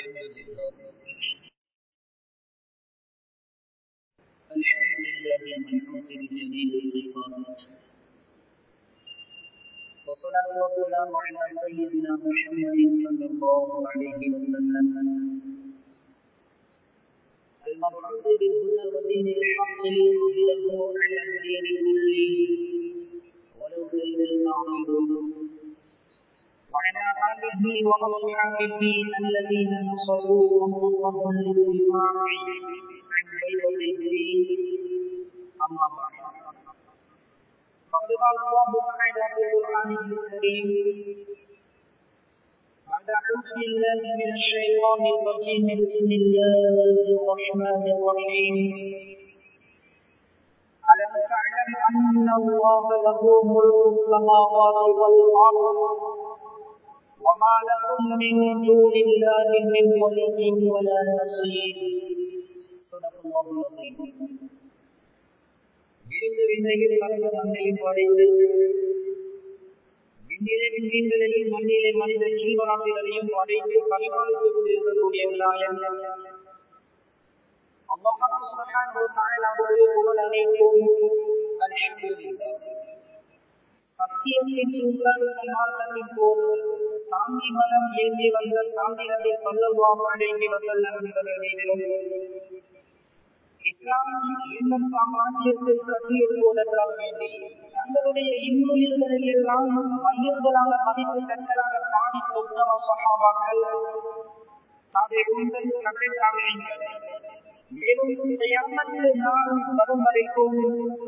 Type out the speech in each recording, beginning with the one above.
الحمد لله الحمد لله المنعوت بجميل الصفات والصلاة والسلام على سيدنا محمد صلى الله عليه وسلم المبعوث بالهدى ودين الحق ليظهره على الدين كله ولو كره الكافرون وعلى آله وأصحابه الذين نصروا أنفسهم للدفاع عن بيض الدين أما بعد فقد قال الله تعالى في القرآن الكريم بعد أعوذ بالله من الشيطان الرجيم بسم الله الرحمن الرحيم ألم تعلم أن الله له ملك السماوات والأرض وما لكم من دون الله من ولي ولا نصير صدق الله العظيم விரிந்த விண்ணையும் பரந்த மண்ணையும் படைத்து விண்ணிலே விண்மீன்களையும் மண்ணிலே மனித ஜீவராசிகளையும் படைத்து பரிபாலித்துக் கொண்டிருக்கக்கூடிய விநாயகன் அல்லாஹ் சுப்ஹானஹு வ தஆலாவுடைய புகழ் அனைத்தும் அல்ஹம்துலில்லாஹ் சத்தியத்தின் தூதர் மார்க்கத்தின் போது சாந்தி மனம் ஏந்தி வந்த சாந்தி நபி சொல்லலாம் அழைக்கி வசல்லம் இஸ்லாம் இன்னும் சாம்ராஜ்யத்தில் கட்டி எழுதுவதற்காக வேண்டி தங்களுடைய இன்னுயிர்களை எல்லாம் மையங்களாக மதித்து கட்டளாக பாடி தொத்தம சகாபாக்கள் அதை உங்கள் கடற்காக மேலும் செய்யாமல் நான் வரும் வரைக்கும்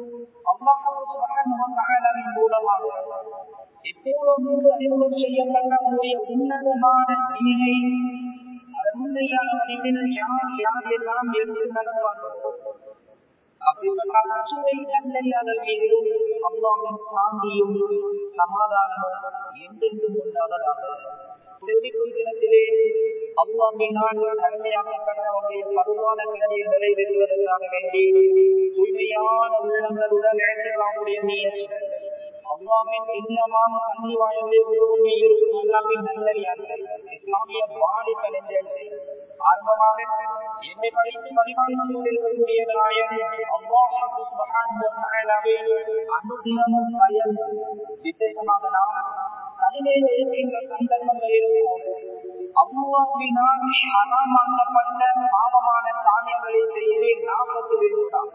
அல்லாஹின் மூலமாக எப்போதும் அறிமுகம் செய்யப்பட்ட நம்முடைய உன்னதமான தீனை அதனுடைய மனிதர்கள் யார் யார் எல்லாம் எடுத்து நடப்பார்கள் அப்படிப்பட்ட அச்சுவை நன்னறியாளர் மீதும் அல்லாவின் சாந்தியும் சமாதானமும் என்றென்றும் உண்டாவதாக குறிப்பிடத்திலே அல்லாமினால் கடமையாக்கப்பட்டவருடைய பருவான கடமையை நிறைவேற்றுவதற்காக வேண்டி தூய்மையான உள்ளங்களுடன் இழக்கக்கூடிய நீர் அல்லாவின் இன்னமான கல்வி வாழ்ந்தே உருவமே இருக்கும் அல்லாவின் நல்லறியார்கள் இஸ்லாமிய வாழி கலைஞர்கள் ஆரம்பமாக என்னை படித்து பரிமாறித்துக் கொண்டிருக்கக்கூடிய நாயகன் அல்லாஹாவே அனுதினமும் பயன் விசேஷமாக நாம் தனிமையில் இருக்கின்ற சந்தர்ப்பங்களில் அல்லாவினால் அறமாக்கப்பட்ட பாவமான காரியங்களை செய்து நாற்பத்தி விடுகிறார்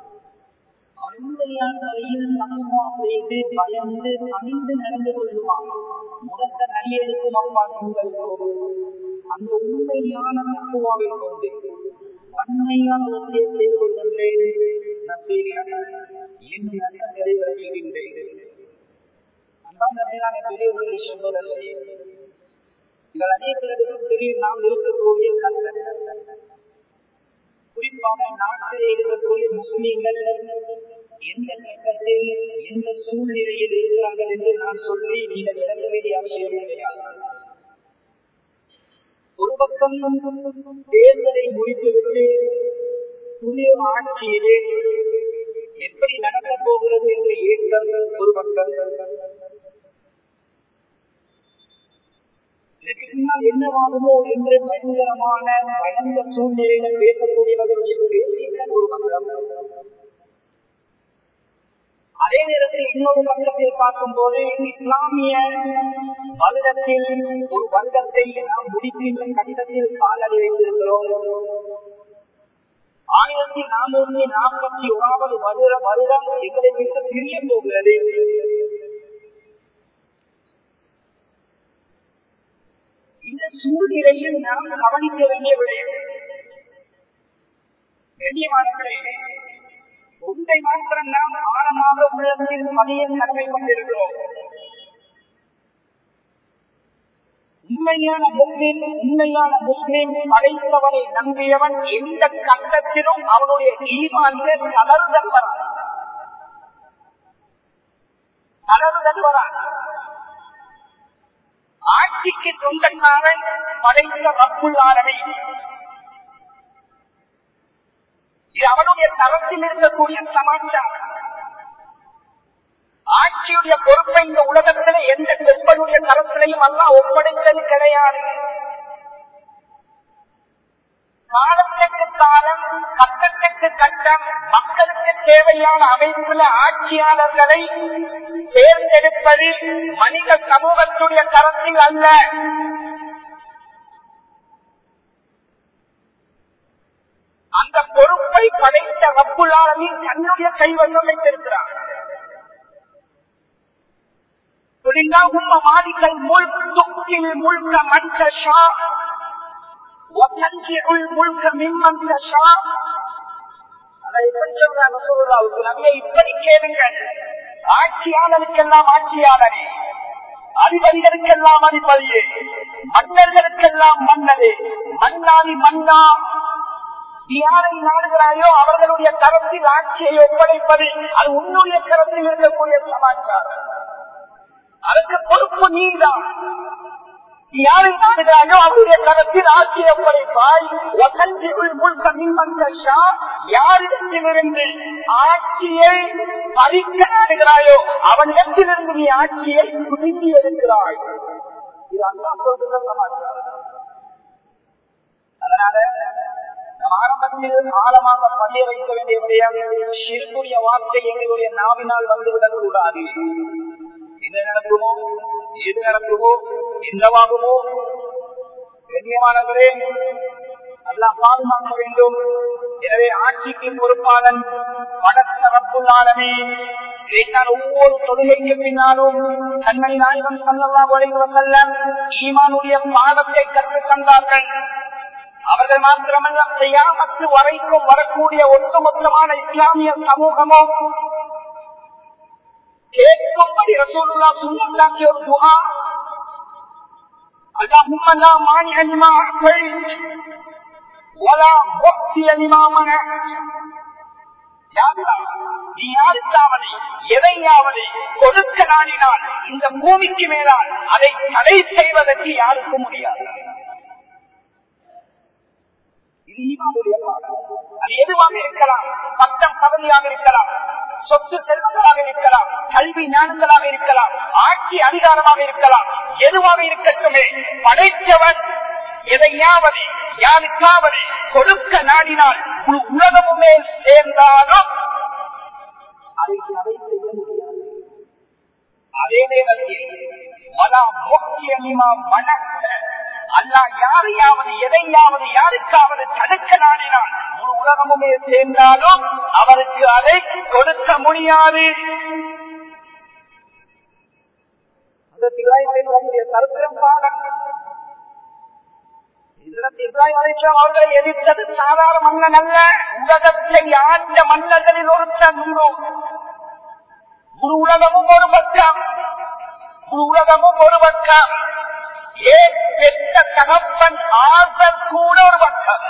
செய்து பயந்து அணிந்து நடந்து கொள்ளுவான் முகத்த நடிகருக்கும் அப்பா உங்களுக்கும் அந்த உண்மையான தத்துவாவை கொண்டு வன்மையான ஒன்றியை செய்து கொள்கின்றேன் என் நன்மைகளை விளக்குகின்றேன் அன்பான மேலான பெரியவர்களை சொல்வதில்லை இதில் அநேகர்களுக்கும் தெரியும் நாம் இருக்கக்கூடிய கல்வி குறிப்பாக நாட்டில் இருக்கக்கூடிய முஸ்லீம்கள் எந்த கட்டத்தில் எந்த சூழ்நிலையில் இருக்கிறார்கள் என்று நான் சொல்லி நீங்கள் விளங்க வேண்டிய அவசியம் கிடையாது ஒரு பக்கம் தேர்தலை முடித்துவிட்டு புதிய ஆட்சியிலே எப்படி நடக்கப் போகிறது என்ற ஏற்றம் ஒரு பக்கம் இதற்கு பின்னால் என்னவாகுமோ என்று பயங்கரமான பயந்த சூழ்நிலையில பேசக்கூடியவர்களுடைய பேச்சுக்கள் ஒரு பக்கம் அதே நேரத்தில் இன்னொரு பக்கத்தில் பார்க்கும் போது இஸ்லாமிய வருடத்தில் ஒரு வருடத்தை நாம் முடிக்கின்ற கட்டத்தில் காலடி வைத்திருக்கிறோம் ஆயிரத்தி நானூத்தி நாற்பத்தி ஓராவது வருட வருடம் எங்களை விட்டு பிரிய போகிறது இந்த சூழ்நிலையில் நாம் கவனிக்க வேண்டிய விடயம் கண்ணியமானவர்களே ஒன்றை மாத்திரம் நாம் ஆழமாக உள்ளத்தில் பதிய கடமை கொண்டிருக்கிறோம் உண்மையான முஸ்லிம் உண்மையான முஸ்லிம் படைத்தவனை நம்பியவன் எந்த கட்டத்திலும் அவனுடைய ஈமானிய தளர்தல் வரான் தளர்தல் வரான் ஆட்சிக்கு சொந்தக்காரன் படைத்த ரப்புள்ளாரனை இது அவனுடைய தரத்தில் இருக்கக்கூடிய சமாச்சாரம் ஆட்சியுடைய பொறுப்பை இந்த உலகத்திலே எந்த செப்பனுடைய தரத்திலையும் அல்ல ஒப்படைத்தது கிடையாது சட்டம் மக்களுக்கு தேவையான அமைப்புல ஆட்சியாளர்களை தேர்ந்தெடுப்பது மனித சமூகத்துடைய கரத்தில் அல்ல அந்த பொறுப்பை படைத்த ரப்புலாளனின் தன்னுடைய கைவண்ணம் வைத்திருக்கிறார் قل اللهم مالك الملك تؤتي الملك من تشاء وتنزع الملك ممن تشاء அதை எப்படி சொல்றார் ரசூலுல்லாவுக்கு நபியை இப்படி கேளுங்கள் ஆட்சியாளருக்கெல்லாம் ஆட்சியாளரே அதிபதிகளுக்கெல்லாம் அதிபதியே மன்னர்களுக்கெல்லாம் மன்னரே மன்னாதி மன்னா நீ யாரை நாடுகிறாயோ அவர்களுடைய கரத்தில் ஆட்சியை ஒப்படைப்பது அது உன்னுடைய கரத்தில் இருக்கக்கூடிய சமாச்சாரம் அதற்கு பொறுப்பு நீதான் நீ யாரை நாடுகிறாயோ அவருடைய கரத்தில் ஆட்சியை ஒப்படைப்பாய் முழுக்க மின்மந்தா யாரிடத்திலிருந்து ஆட்சியை பறிக்க நாடுகிறாயோ அவனிடத்திலிருந்து நீ ஆட்சியை குடிந்து எடுக்கிறாய் இது அல்லா சொல்கிற சமாச்சாரம் அதனால நம் ஆரம்பத்தில் ஆழமாக பதிய வைக்க வேண்டிய விடயம் சிறுக்குரிய வார்த்தை எங்களுடைய நாவினால் வந்துவிடக் கூடாது என்ன நடக்குமோ எது நடக்குமோ என்னவாகுமோ கண்ணியமானவரே எல்லாம் பாதுகாக்க வேண்டும் எனவே ஆட்சிக்கு பொறுப்பாளன் படத்த ரப்புள்ளாலமே இதைத்தான் ஒவ்வொரு தொழுகைக்கு பின்னாலும் தன்மை நாயகம் சல்லல்லா உலக ஈமானுடைய பாடத்தை கற்றுத் தந்தார்கள் அவர்கள் மாத்திரமல்ல செய்யாமத்து வரைக்கும் வரக்கூடிய ஒட்டுமொத்தமான இஸ்லாமிய சமூகமோ கேட்கும்படி ரசூலுல்லா சுண்ணத்தாக்கிய ஒரு துவா اللهم لا مانع لما اعطيت ولا مؤتي لما منعت நீ யாருக்காவது எதையாவது கொடுக்க நாடினால் இந்த பூமிக்கு மேலால் அதை தடை செய்வதற்கு யாருக்கும் முடியாது இது ஈமானுடைய பாடம் அது எதுவாக இருக்கலாம் பட்டம் பதவியாக இருக்கலாம் சொத்து செல்வங்களாக இருக்கலாம் கல்வி ஞானங்களாக இருக்கலாம் ஆட்சி அதிகாரமாக இருக்கலாம் எதுவாக இருக்கட்டுமே படைத்தவன் எதையாவது யாருக்காவது கொடுக்க நாடினால் முழு உலகமுமே சேர்ந்தாலும் அதை தடை செய்ய முடியாது அதே நேரத்தில் மலா முக்கியமா மனக்க அல்லா யாரையாவது எதையாவது யாருக்காவது தடுக்க நாடினால் முழு உலகமுமே சேர்ந்தாலும் அவருக்கு அதை கொடுக்க முடியாது சரித்திரம் பாடம் இப்ராஹிம் அலிஸ்லாம் அவர்களை எதிர்த்தது சாதாரண மன்னன் அல்ல உலகத்தை ஆண்ட மன்னர்களில் ஒருத்தன் முழு உலகமும் ஒரு பக்கம் முழு உலகமும் ஒரு பக்கம் ஏன் பெற்ற தகப்பன் ஆசர் கூட ஒரு பக்கம்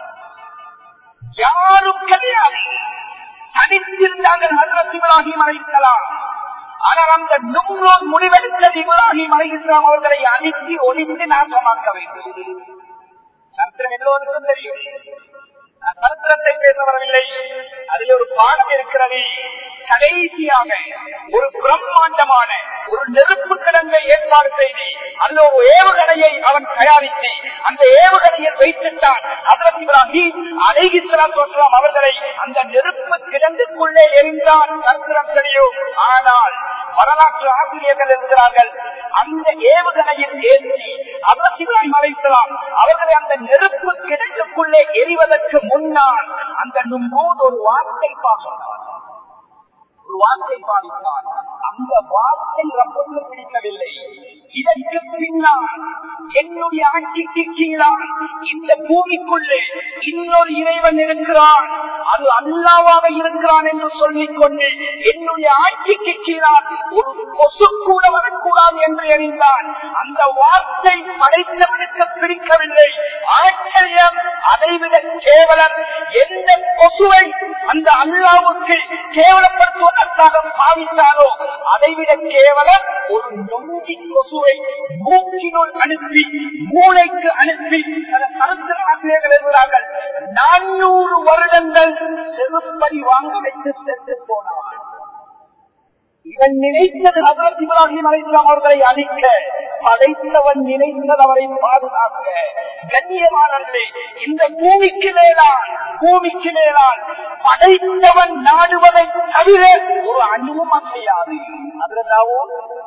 யாரும் கிடையாது தனித்திருந்தார்கள் ஹசரத் இப்ராஹிம் அழைக்கலாம் ஆனால் அந்த நுண்ணூர் முடிவெடுத்தது இப்ராஹிம் அழைக்கலாம் அவர்களை அழித்து ஒழித்து நாசமாக்க வேண்டும் சரித்திரம் எல்லோருக்கும் தெரியும் நான் சரித்திரத்தை பேச வரவில்லை அதில் ஒரு பாடம் இருக்கிறது கடைசியாக ஒரு பிரம்மாண்டமான ஒரு நெருப்பு கிடங்கை ஏற்பாடு செய்து அந்த ஒரு ஏவுகணையை அவன் தயாரித்து அந்த ஏவுகணையில் வைத்துட்டான் அதற்கு இப்ராஹிம் அலைகிஸ்லாம் அவர்களை அந்த நெருப்பு கிடங்குக்குள்ளே எரிந்தான் சரித்திரம் தெரியும் ஆனால் வரலாற்று ஆசிரியர்கள் எழுதுகிறார்கள் அந்த ஏவுகணையில் ஏற்றி அதற்கு இப்ராஹிம் அழைக்கலாம் அவர்களை அந்த நெருப்பு கிடங்குக்குள்ளே எரிவதற்கு முன்னால் அந்த நும்போது ஒரு வார்த்தை பாடினார் ஒரு வார்த்தை பாடித்தான் அந்த வார்த்தை ரப்பத்து பிடிக்கவில்லை இதற்கு பின்னால் என்னுடைய ஆட்சிக்கு கீழால் இந்த பூமிக்குள்ளே இன்னொரு இறைவன் இருக்கிறான் அது அல்லாவாக இருக்கிறான் என்று சொல்லிக் கொண்டு என்னுடைய ஆட்சிக்கு கீழால் ஒரு கொசு கூட வரக்கூடாது என்று எறிந்தான் அந்த வார்த்தை படைத்தவனுக்கு பிடிக்கவில்லை ஆச்சரியம் அதைவிட கேவலம் எந்த கொசுவை அந்த அல்லாவுக்கு கேவலப்படுத்துவதற்காக பாவித்தாரோ அதைவிட கேவலம் ஒரு நொங்கி கொசுவை மூக்கினுள் அனுப்பி மூளைக்கு அனுப்பி சில கருத்து ஆசிரியர்கள் எழுதுகிறார்கள் நானூறு வருடங்கள் செருப்படி வாங்க வைத்து சென்று போனார் இவன் நினைத்தது ஹசரத் இப்ராஹிம் அலைஹிஸ்ஸலாம் அவர்களை அழிக்க படைத்தவன் நினைத்தது அவரை பாதுகாக்க கண்ணியமானவர்களே இந்த பூமிக்கு மேலால் பூமிக்கு மேலால் படைத்தவன் நாடுவதை தவிர ஒரு அணுவும் அசையாது அதுலதாவோ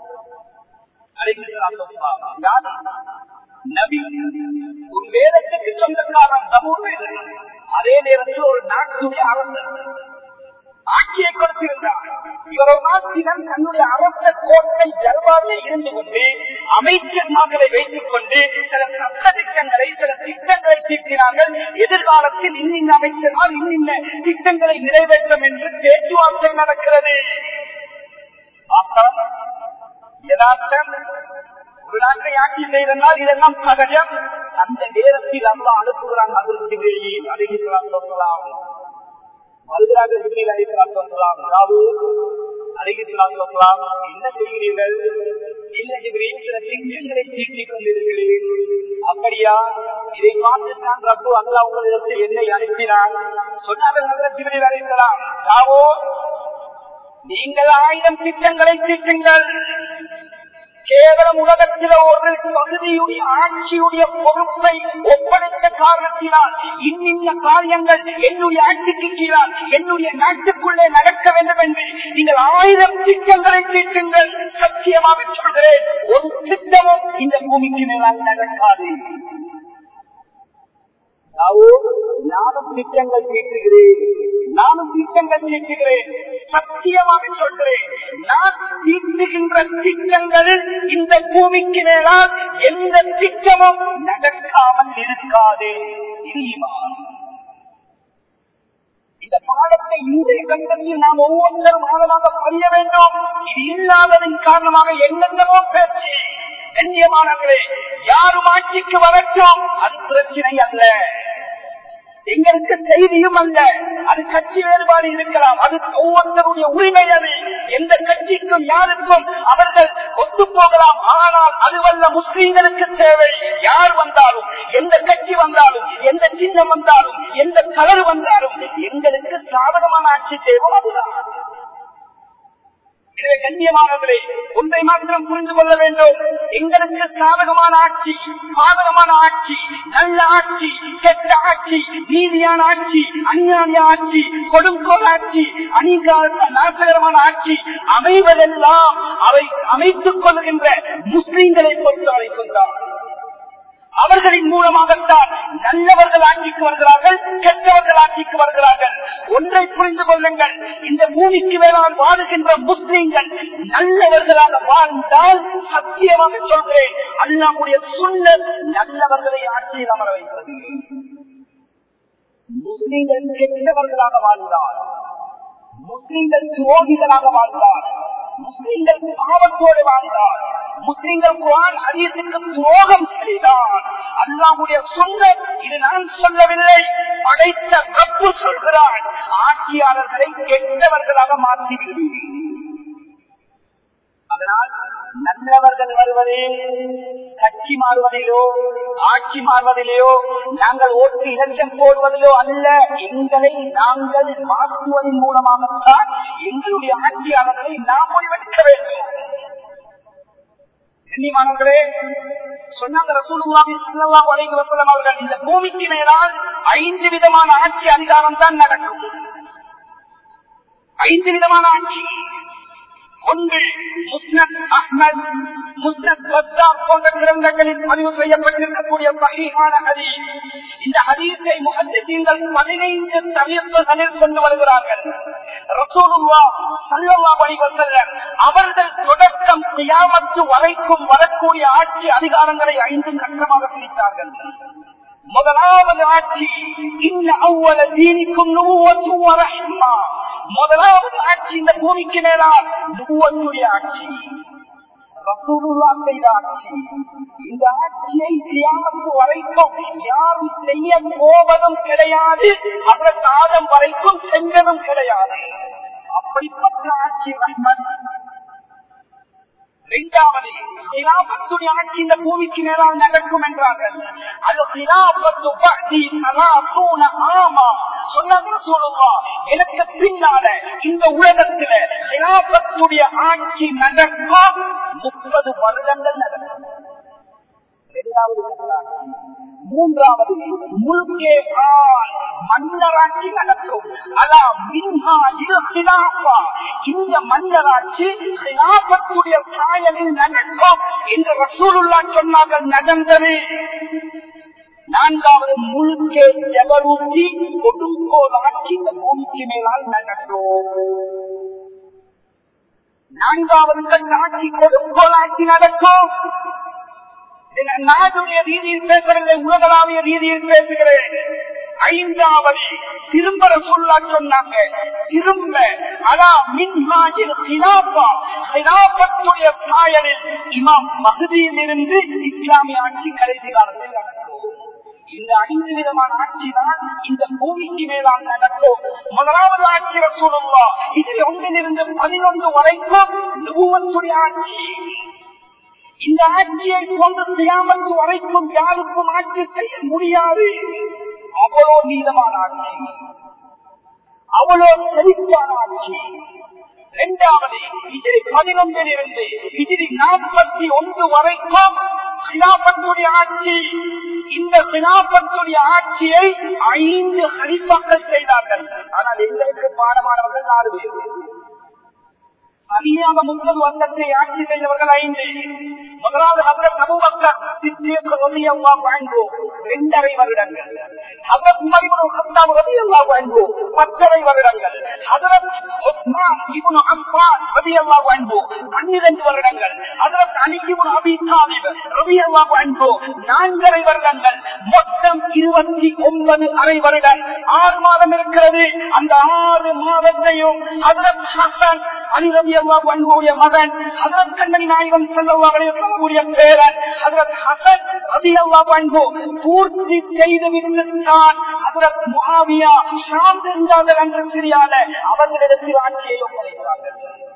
நபி ஒரு வேதத்துக்கு சொந்தக்காரன் சமூக அதே நேரத்தில் ஒரு நாட்டுடைய அரசர் ஆட்சியை கொடுத்திருந்தார் இவரோசிடன் தன்னுடைய அரச கோட்டை ஜல்வாவிலே இருந்து கொண்டு அமைச்சர்மார்களை வைத்துக் கொண்டு சில சட்ட திட்டங்களை சில திட்டங்களை தீர்த்தினார்கள் எதிர்காலத்தில் இன்னின் அமைச்சர்மார் இன்னின்ன திட்டங்களை நிறைவேற்றும் என்று பேச்சுவார்த்தை நடக்கிறது யதார்த்தம் ஒரு நாட்டை ஆட்சி செய்தனால் இதெல்லாம் சகஜம் அந்த நேரத்தில் அல்லா அனுப்புகிறான் அதற்கு அழகிக்கலாம் சொல்லலாம் வருகிறாக ஜிப்ரீல் அலிஸ்லாம் சொல்லலாம் தாவூத் அலிஸ்லாம் சொல்லலாம் என்ன செய்கிறீர்கள் இல்ல ஜிப்ரீல் சில திட்டங்களை தீட்டிக் கொண்டிருக்கிறேன் அப்படியா இதை பார்த்து தான் ரப்பு அல்லா உங்களிடத்தில் என்னை அனுப்பினான் சொன்னார்கள் ஜிப்ரீல் அலிஸ்லாம் தாவோ நீங்கள் ஆயிரம் திட்டங்களை தீட்டுங்கள் கேவலம் உலகத்தில் ஒரு பகுதியுடைய ஆட்சியுடைய பொறுப்பை ஒப்படைத்த காரணத்தினால் இன்னின்ன காரியங்கள் என்னுடைய ஆட்சிக்கு கீழால் என்னுடைய நாட்டுக்குள்ளே நடக்க வேண்டும் என்று நீங்கள் ஆயிரம் திட்டங்களை தீட்டுங்கள் சத்தியமாக சொல்கிறேன் ஒரு திட்டமும் இந்த பூமிக்கு மேலால் நடக்காது நானும் திட்டங்கள் தீட்டுகிறேன் நானும் திட்டங்கள் தீட்டுகிறேன் சத்தியமாக சொல்கிறேன் நான் தீட்டுகின்ற திட்டங்கள் இந்த பூமிக்கு மேலால் எந்த திட்டமும் நடக்காமல் இருக்காது இந்த பாடத்தை இன்றைய கட்டத்தில் நாம் ஒவ்வொருத்தரும் ஆழமாக பதிய வேண்டும் இது இல்லாததன் காரணமாக என்னென்னவோ பேச்சு கண்ணியமானவர்களே யாரும் ஆட்சிக்கு வரட்டும் அது பிரச்சனை அல்ல எங்களுக்கு செய்தியும் அல்ல அது கட்சி வேறுபாடு இருக்கலாம் அது ஒவ்வொருத்தருடைய உரிமை அது எந்த கட்சிக்கும் யாருக்கும் அவர்கள் ஒத்து போகலாம் ஆனால் அதுவல்ல முஸ்லீம்களுக்கு தேவை யார் வந்தாலும் எந்த கட்சி வந்தாலும் எந்த சின்னம் வந்தாலும் எந்த கலர் வந்தாலும் எங்களுக்கு சாதகமான ஆட்சி தேவை அதுதான் எனவே கண்ணியமானவர்களே ஒன்றை மாத்திரம் புரிந்து கொள்ள வேண்டும் எங்களுக்கு சாதகமான ஆட்சி பாதகமான ஆட்சி நல்ல ஆட்சி கெட்ட ஆட்சி நீதியான ஆட்சி அஞ்ஞானிய ஆட்சி கொடுங்கோல் ஆட்சி அணிகால நாசகரமான ஆட்சி அமைவதெல்லாம் அவை அமைத்துக் கொள்கின்ற முஸ்லீம்களை பொறுத்து அழைக்கின்றார் அவர்களின் மூலமாகத்தான் நல்லவர்கள் ஆட்சிக்கு வருகிறார்கள் கெட்டவர்கள் ஆட்சிக்கு வருகிறார்கள் ஒன்றை புரிந்து கொள்ளுங்கள் இந்த பூமிக்கு மேலால் வாழுகின்ற முஸ்லீம்கள் நல்லவர்களாக வாழ்ந்தால் சத்தியமாக சொல்கிறேன் அல்லாமுடைய சூழல் நல்லவர்களை ஆட்சியில் அமர வைப்பது முஸ்லீம்கள் கெட்டவர்களாக வாழ்ந்தால் முஸ்லீம்கள் துரோகிகளாக வாழ்ந்தார் முஸ்லீம்கள் பாவத்தோடு வாழ்ந்தார் முஸ்லீம்கள் குரான் அரியத்துக்கு துரோகம் செய்தார் அல்லாவுடைய சொந்த இது நான் சொல்லவில்லை படைத்த கப்பு சொல்கிறான் ஆட்சியாளர்களை கெட்டவர்களாக மாற்றிவிடுவீர்கள் அதனால் நல்லவர்கள் வருவதே கட்சி மாறுவதிலோ ஆட்சி மாறுவதிலேயோ நாங்கள் ஓட்டு இலட்சம் போடுவதிலோ அல்ல எங்களை நாங்கள் மாற்றுவதன் மூலமாகத்தான் எங்களுடைய ஆட்சியாளர்களை நாம் முடிவெடுக்க வேண்டும் கண்ணியமானவர்களே சொன்னாங்க ரசூலுல்லாஹி ஸல்லல்லாஹு அலைஹி வஸல்லம் அவர்கள் இந்த பூமிக்கு மேலால் ஐந்து விதமான ஆட்சி அதிகாரம் தான் நடக்கும் ஐந்து விதமான ஆட்சி ஒன்று முஸ்னத் அஹ்மத் முஸ்னத் பத்தார் போன்ற கிரந்தங்களில் பதிவு செய்யப்பட்டிருக்கக்கூடிய பகிகான ஹதீஸ் இந்த ஹதீஸை முகத்திகள் பதினைந்து தவிர்ப்புகளில் கொண்டு வருகிறார்கள் ரசூலுல்லா சல்லல்லாஹு அலைஹி வஸல்லம் அவர்கள் தொடக்கம் கியாமத்து வரைக்கும் வரக்கூடிய ஆட்சி அதிகாரங்களை ஐந்து கட்டமாக பிரித்தார்கள் முதலாவது ஆட்சி இன்ன அவ்வள தீனிக்கும் நுவத்து வரஹ்மா முதலாவது ஆட்சி இந்த பூமிக்கு மேலால் நுவத்துடைய ஆட்சி ரசூலுல்லா செய்த ஆட்சி இந்த ஆட்சியை கியாமத்து வரைக்கும் யாரும் செய்ய போவதும் கிடையாது அதற்கு ஆதம் வரைக்கும் செஞ்சதும் கிடையாது அப்படிப்பட்ட ஆட்சி ரஹ்மத் இரண்டாவது சிலாபத்துடைய ஆட்சி இந்த பூமிக்கு மேலால் நடக்கும் என்றார்கள் அது சிலாபத்து பக்தி சலாசூன ஆமா சொன்னாங்க சொல்லுவா எனக்கு பின்னால இந்த உலகத்துல சிலாபத்துடைய ஆட்சி நடக்கும் முப்பது வருடங்கள் நடக்கும் இரண்டாவது மூன்றாவது முழுக்கே ஆள் மன்னராட்சி நடக்கும் அதா மின்ஹா இல்ஹிலாஃபா. இந்த மன்னராட்சி ஹிலாபத்துடைய சாயலில் நடக்கும் என்று ரசூலுல்லா சொன்னார்கள் நடந்தது நான்காவது முழுக்கே ஜபரூத்தி கொடுங்கோல் ஆட்சி இந்த பூமிக்கு மேலால் நடக்கும் நான்காவது கட்ட ஆட்சி கொடுங்கோல் ஆட்சி நடக்கும் இதை நான் நாடுடைய ரீதியில் பேசவில்லை உலகளாவிய ரீதியில் பேசுகிறேன் ஐந்தாவது திரும்ப சொல்லா சொன்னாங்க திரும்ப அதா மின்ஹாஜில் ஹிலாபா ஹிலாபத்துடைய சாயலில் இமாம் மகுதியில் இருந்து இஸ்லாமிய ஆட்சி கடைசி காலத்தில் நடக்கும் இந்த ஐந்து விதமான ஆட்சி தான் இந்த பூமிக்கு மேலால் நடக்கும் முதலாவது ஆட்சி ரசூலுல்லா இதில் ஒன்றிலிருந்து பதினொன்று வரைக்கும் நுபுவத்துடைய ஆட்சி இந்த ஆட்சியை போன்று செய்யாமல் வரைக்கும் யாருக்கும் ஆட்சி செய்ய முடியாது அவ்வளோ நீளமான ஆட்சி அவ்வளோ செழிப்பான ஆட்சி இரண்டாவது இதிரி பதினொன்றில் இருந்து இதிரி நாற்பத்தி ஒன்று வரைக்கும் சிலாபத்துடைய ஆட்சி இந்த சிலாபத்துடைய ஆட்சியை ஐந்து ஹரிப்பாக்கள் செய்தார்கள் ஆனால் எங்களுக்கு பாடமானவர்கள் நாலு பேர் சரியாக முப்பது வருடத்தை ஆட்சி செய்தவர்கள் ஐந்து முதலாவது ஹசரத் அபூபக்கர் சித்தியக்கு ரலியல்லாஹு அன்ஹு இரண்டரை வருடங்கள் ஹசரத் உமர் இப்னு கத்தாப் ரலியல்லாஹு அன்ஹு பத்தரை வருடங்கள் ஹசரத் உஸ்மான் இப்னு அஃபான் ரலியல்லாஹு அன்ஹு 12 வருடங்கள் ஹசரத் அலி இப்னு அபீ தாலிப் ரலியல்லாஹு அன்ஹு நான்கரை வருடங்கள் மொத்தம் இருபத்தி ஒன்பது அரை வருடம் ஆறு மாதம் இருக்கிறது அந்த ஆறு மாதத்தையும் ஹசரத் ஹசன் அலி ரலியல்லாஹு அன்ஹுடைய மகன் ஹசரத் கண்ணனி நாயகம் ஸல்லல்லாஹு அலைஹி வஸல்லம் பேரன் ஹசரத் ஹசன் ரலியல்லாஹு அன்ஹு பூர்த்தி செய்து விட்டுத்தான் ஹசரத் முஆவியா ஷாம் என்றார்கள் என்று சிரியால அவர்களிடத்தில் ஆட்சியை ஒப்படைத்தார்கள்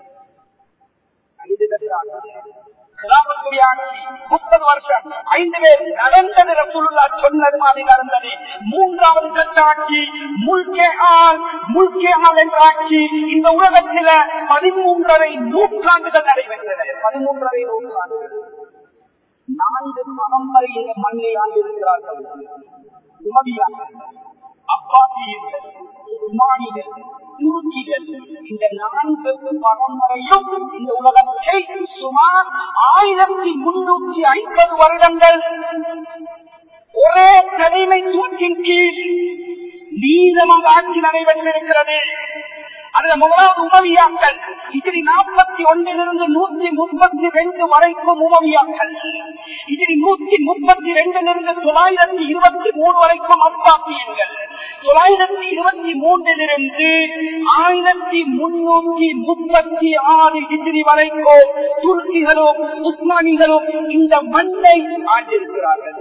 முப்பது வருஷம் ஐந்து பேர் நடந்தது ரசூலுல்லா சொன்னது மாதிரி நடந்தது மூன்றாவது கட்ட ஆட்சி முல்கே ஆள் முல்கே ஆள் என்ற ஆட்சி இந்த உலகத்தில பதிமூன்றரை நூற்றாண்டுகள் நடைபெற்றன பதிமூன்றரை நூற்றாண்டுகள் நான்கு பரம்பரை இந்த மண்ணை ஆண்டிருக்கிறார்கள் உமதியார்கள் அப்பாசியர்கள் உமானிகள் துருக்கிகள் இந்த நான்கு பரம்பரையும் இந்த உலகத்தை சுமார் ஆயிரத்தி முன்னூற்றி ஐம்பது வருடங்கள் ஒரே தலைமைத்துவத்தின் கீழ் நீளமாக ஆட்சி நடைபெற்றிருக்கிறது அதுல முதலாவது உமவியாக்கள் இதில் நாற்பத்தி ஒன்றிலிருந்து நூத்தி முப்பத்தி ரெண்டு வரைக்கும் உமவியாக்கள் இதில் நூத்தி முப்பத்தி ரெண்டிலிருந்து தொள்ளாயிரத்தி இருபத்தி மூணு வரைக்கும் அப்பாசியங்கள் தொள்ளாயிரத்தி இருபத்தி மூன்றிலிருந்து ஆயிரத்தி முன்னூத்தி முப்பத்தி ஆறு டிகிரி வரைக்கும் துருக்கிகளும் உஸ்மானிகளும் இந்த மண்ணை ஆண்டிருக்கிறார்கள்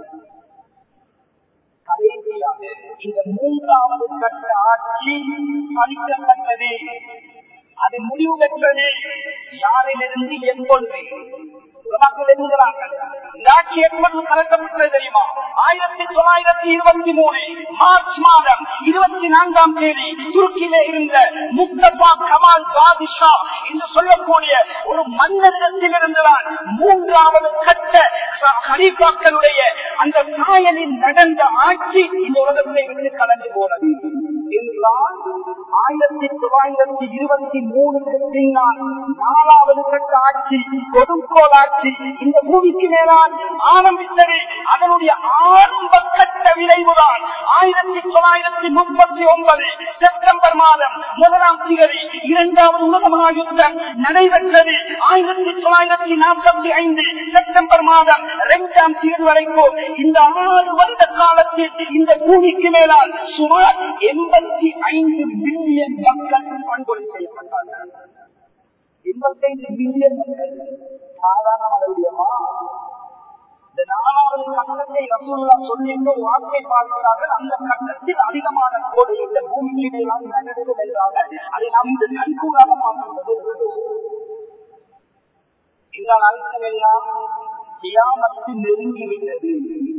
கடைசியாக இந்த மூன்றாவது கட்ட ஆட்சி பறிக்கப்பட்டது அது முடிவு பெற்றது யாரிலிருந்து எப்பொழுது உலமாக்கள் எழுதுகிறார்கள் இந்த ஆட்சி எப்பொழுது கலக்கப்பட்டது தெரியுமா ஆயிரத்தி தொள்ளாயிரத்தி இருபத்தி மூணு மார்ச் மாதம் இருபத்தி நான்காம் தேதி துருக்கியிலே இருந்த முஸ்தபா கமால் பாதிஷா என்று சொல்லக்கூடிய ஒரு மன்னரிடத்தில் இருந்துதான் மூன்றாவது கட்ட ஹரிபாக்களுடைய அந்த சாயலில் நடந்த ஆட்சி இந்த உலகத்தை விட்டு கலந்து போனது என்றால் ஆயிரத்தி தொள்ளாயிரத்தி இருபத்தி மூணுக்கு பின்னால் நாலாவது கட்ட ஆட்சி கொடுங்கோல் ஆட்சி இந்த பூமிக்கு மேலால் ஆரம்பித்தது அதனுடைய ஆரம்ப கட்ட விளைவுதான் ஆயிரத்தி தொள்ளாயிரத்தி முப்பத்தி ஒன்பது செப்டம்பர் மாதம் முதலாம் திகதி இரண்டாவது உலக மகாயுத்தம் நடைபெற்றது ஆயிரத்தி தொள்ளாயிரத்தி நாற்பத்தி ஐந்து செப்டம்பர் மாதம் இரண்டாம் தேதி வரைக்கும் இந்த ஆறு வருட காலத்தில் இந்த பூமிக்கு மேலால் சுமார் எண்பத்தி ஐந்து பில்லியன் மக்கள் பண்பொழி செய்யப்பட்டார்கள் எண்பத்தைந்து பில்லியன் மக்கள் சாதாரண விடயமா இந்த நாலாவது கட்டத்தை ரசூல்லா சொல்லிட்டு வாக்கை பார்க்கிறார்கள் அந்த கட்டத்தில் அதிகமான கோடை இந்த பூமிக்கு மேலால் நடக்கும் என்றார்கள் அதை நாம் இந்த கண்கூடாக பார்க்கிறது என்றால் அர்த்தம் எல்லாம் சியாமத்து நெருங்கிவிட்டது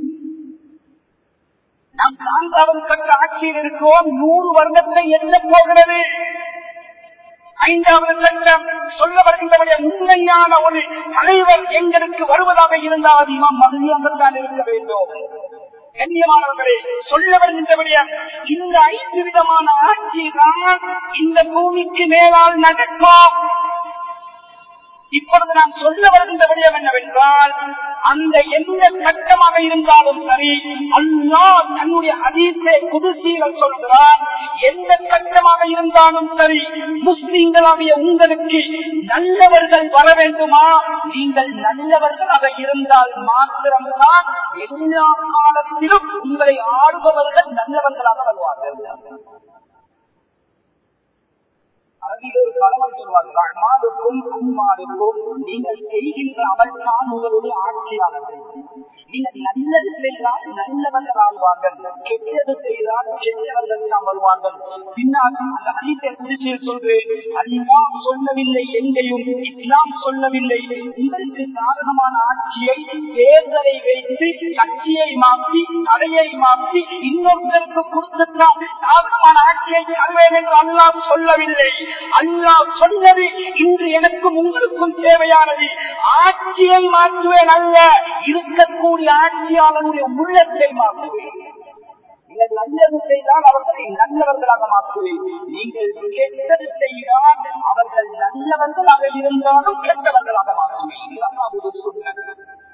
நாம் நான்காவது கட்ட ஆட்சியில் இருக்கிறோம் நூறு வருடத்தை எண்ண போகிறது ஐந்தாவது கட்டம் சொல்ல வருகின்றவருடைய உண்மையான ஒரு தலைவர் எங்களுக்கு வருவதாக இருந்தால் அது இமாம் மகிழ்ச்சியாக தான் இருக்க வேண்டும் கண்ணியமானவர்களே சொல்ல வருகின்றபடியா இந்த ஐந்து விதமான ஆட்சி தான் இந்த பூமிக்கு மேலால் நடக்கும் இப்பொழுது நான் சொல்ல வருகின்ற விடயம் என்னவென்றால் அந்த எந்த சட்டமாக இருந்தாலும் சரி அல்லா தன்னுடைய அதீசை புதுசீகள் சொல்கிறார் எந்த சட்டமாக இருந்தாலும் சரி முஸ்லிம்களாகிய உங்களுக்கு நல்லவர்கள் வர வேண்டுமா நீங்கள் நல்லவர்களாக இருந்தால் மாத்திரம்தான் எல்லா காலத்திலும் உங்களை ஆடுபவர்கள் நல்லவர்களாக வருவார்கள் அரபியில் ஒரு பழமொழி சொல்வார்கள் அம்மாவுக்கும் அம்மாவுக்கும் நீங்கள் செய்கின்ற அமல் தான் உங்களுடைய ஆட்சியாளர்கள் நீங்கள் நல்லது செய்தால் நல்லவர்கள் ஆழ்வார்கள் கெட்டது செய்தால் கெட்டவர்கள் தான் வருவார்கள் பின்னால் அந்த அனைத்தை குறிச்சியில் சொல்றேன் அல்லாஹ் சொல்லவில்லை எங்கேயும் இஸ்லாம் சொல்லவில்லை உங்களுக்கு சாதகமான ஆட்சியை தேர்தலை வைத்து கட்சியை மாற்றி தடையை மாற்றி இன்னொருத்தருக்கு கொடுத்துத்தான் சாதகமான ஆட்சியை தருவேன் என்று அல்லாஹ் சொல்லவில்லை அல்லாஹ் சொன்னது இன்று எனக்கும் உங்களுக்கும் தேவையானது ஆட்சியை மாற்றுவேன் அல்ல இருக்கக்கூடிய ஆட்சியாளருடைய உள்ளத்தை மாற்றுவேன் நீங்கள் நல்லது செய்தால் அவர்களை நல்லவர்களாக மாற்றுவேன் நீங்கள் கெட்டது செய்தால் அவர்கள் நல்லவர்களாக இருந்தாலும் கெட்டவர்களாக மாற்றுவேன் இது அல்லாஹ்வுடைய சுன்னத்.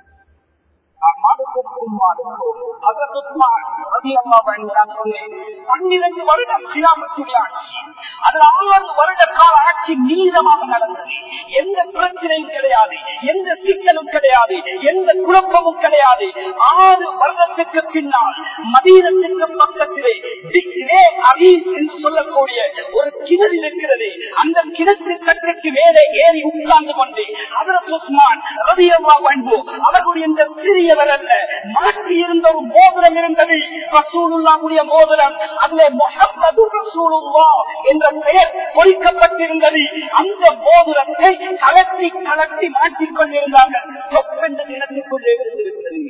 பன்னிரண்டு வருடம் சிலாமத்துடைய ஆட்சி அதில் ஆறு வருட கால ஆட்சி நீளமாக நடந்தது எந்த பிரச்சனையும் கிடையாது எந்த சிக்கலும் கிடையாது எந்த குழப்பமும் கிடையாது ஆறு வருடத்துக்கு பின்னால் மதீனத்திற்கு பக்கத்திலே திக்ரே அரீஸ் என்று சொல்லக்கூடிய ஒரு கிணறு இருக்கிறது அந்த கிணற்று கட்டுக்கு மேலே ஏறி உட்கார்ந்து கொண்டு அதற்கு உஸ்மான் ரவியல்லா பண்பு அவர்களுடைய இந்த சிறியவர் அல்ல மாற்றி இருந்த ஒரு மோதிரம் இருந்தது ரசூலுல்லாவுடைய மோதிரம் அதிலே முகமது ரசூலுல்லா என்ற பெயர் பொறிக்கப்பட்டிருந்தது அந்த மோதிரத்தை கலட்டி கலட்டி மாற்றிக் கொண்டிருந்தார்கள் தொப்பென்ற தினத்திற்குள்ளே இருந்திருக்கிறது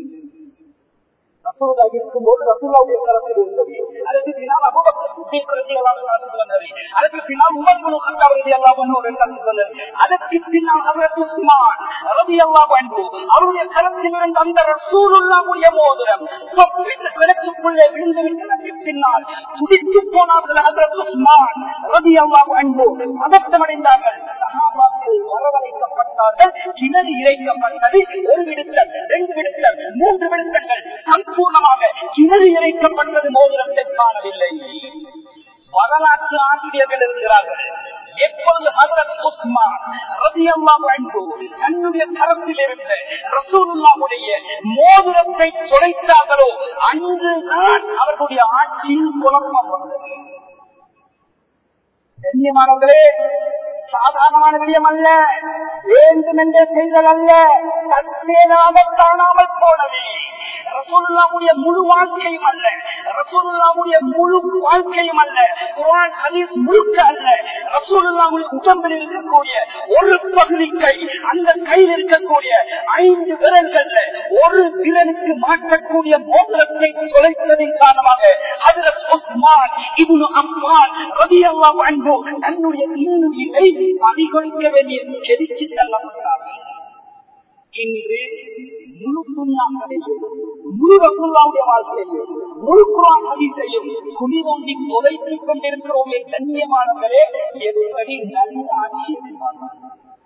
ரசூலா இருக்கும்போது ரசூலாவுடைய கரத்தில் இருந்தது அதற்கு பின்னால் அபுபக்கர் சித்திக் ரலியல்லாஹு அன்ஹு கலந்து வந்தது அதற்கு பின்னால் உமர் பின் கத்தாப் ரலியல்லாஹு அன்ஹு கலந்து வந்தது அதற்கு பின்னால் ஹஜ்ரத் உஸ்மான் ரலியல்லாஹு அன்ஹு அவருடைய கரத்தில் இருந்த அந்த ரசூலுல்லாஹுடைய மோதிரம் தொப்பிட்டு கிணற்றுக்குள்ளே விழுந்து விட்டதற்கு பின்னால் துடித்து போனார்கள் ஹஜ்ரத் உஸ்மான் ரலியல்லாஹு அன்ஹு பதட்டமடைந்தார்கள் சஹாபாக்கள் வரவழைக்கப்பட்டார்கள் கிணறு இறைக்கப்பட்டது ஒரு விடுத்தல் ரெண்டு விடுத்தல் மூன்று விடுத்தங்கள் சம்பூர்ணமாக கிணறு இறைக்கப்பட்டது மோதிரத்தை காணவில்லை வரலாற்று ஆசிரியர்கள் இருக்கிறார்கள் எப்பொழுது ஹதரத் உஸ்மான் ரதியல்லாஹு அன்ஹு தன்னுடைய தரத்தில் இருந்த ரசூலுல்லாஹுடைய மோதிரத்தை தொலைத்தார்களோ அன்றுதான் அவர்களுடைய ஆட்சியில் குழப்பம் வந்தது கண்ணியமானவர்களே சாதாரணமான விடயம் அல்ல வேண்டும் என்ற செய்தல் அல்ல தற்செயலாக காணாமல் போனது ரசூலுல்லாவுடைய முழு வாழ்க்கையும் அல்ல ரசூலுல்லாவுடைய முழு வாழ்க்கையும் அல்ல குர்ஆன் ஹதீஸ் முழுக்க அல்ல ரசூலுல்லாவுடைய உடம்பில் இருக்கக்கூடிய ஒரு பகுதி கை அந்த கையில் இருக்கக்கூடிய ஐந்து விரல்கள்ல ஒரு விரலுக்கு மாற்றக்கூடிய மோதிரத்தை தொலைத்ததின் காரணமாக ஹஜரத் உஸ்மான் இப்னு அம்மான் ரலியல்லாஹு அன்ஹு தன்னுடைய இன்னுயிரை பறிகொடுக்க வேண்டிய செடிச்சு தள்ளப்பட்டார்கள் இன்று முழு சுண்ணாக்களையும் முழு ரசூல்லாவுடைய வாழ்க்கையையும் முழு குரான் ஹதீஸையும் குடிதோண்டி தொலைத்துக் கொண்டிருக்கிறோமே கண்ணியமானவரே எப்படி நல்ல ஆட்சி எதிர்பார்க்கிறார்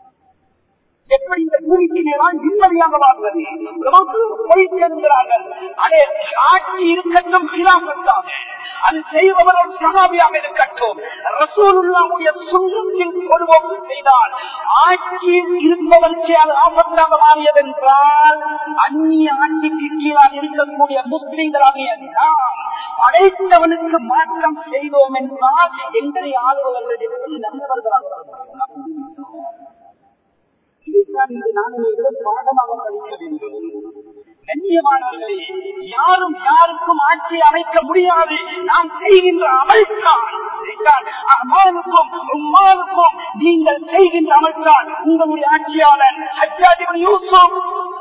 எப்படி இந்த பூமிக்கு மேலால் நிம்மதியாக வாழ்வது பொய் சேர்கிறார்கள் அதே ஆட்சி இருக்கட்டும் கிலாபத்தாக அது செய்பவர்கள் சகாபியாக இருக்கட்டும் ரசூலுல்லாவுடைய சுண்ணத்தில் கொடுவோம் செய்தால் ஆட்சியில் இருப்பவருக்கு அது ஆபத்தாக மாறியது என்றால் அந்நிய ஆட்சிக்கு கீழாக இருக்கக்கூடிய முஸ்லிம்களாகிய நாம் படைத்தவனுக்கு மாற்றம் செய்தோம் என்றால் எங்களை ஆளுபவர்கள் எப்படி நல்லவர்களாக வருவார்கள் இதைத்தான் இன்று நான் உங்களிடம் பாடமாக படிக்க வேண்டும் கண்ணியமானவர்களே யாரும் யாருக்கும் ஆட்சி அமைக்க முடியாது நாம் செய்கின்ற அமல்தான் அம்மாவுக்கும் உம்மாவுக்கும் நீங்கள் செய்கின்ற அமல்தான் உங்களுடைய ஆட்சியாளர் ஹஜ்ஜாஜிபன் யூசுப்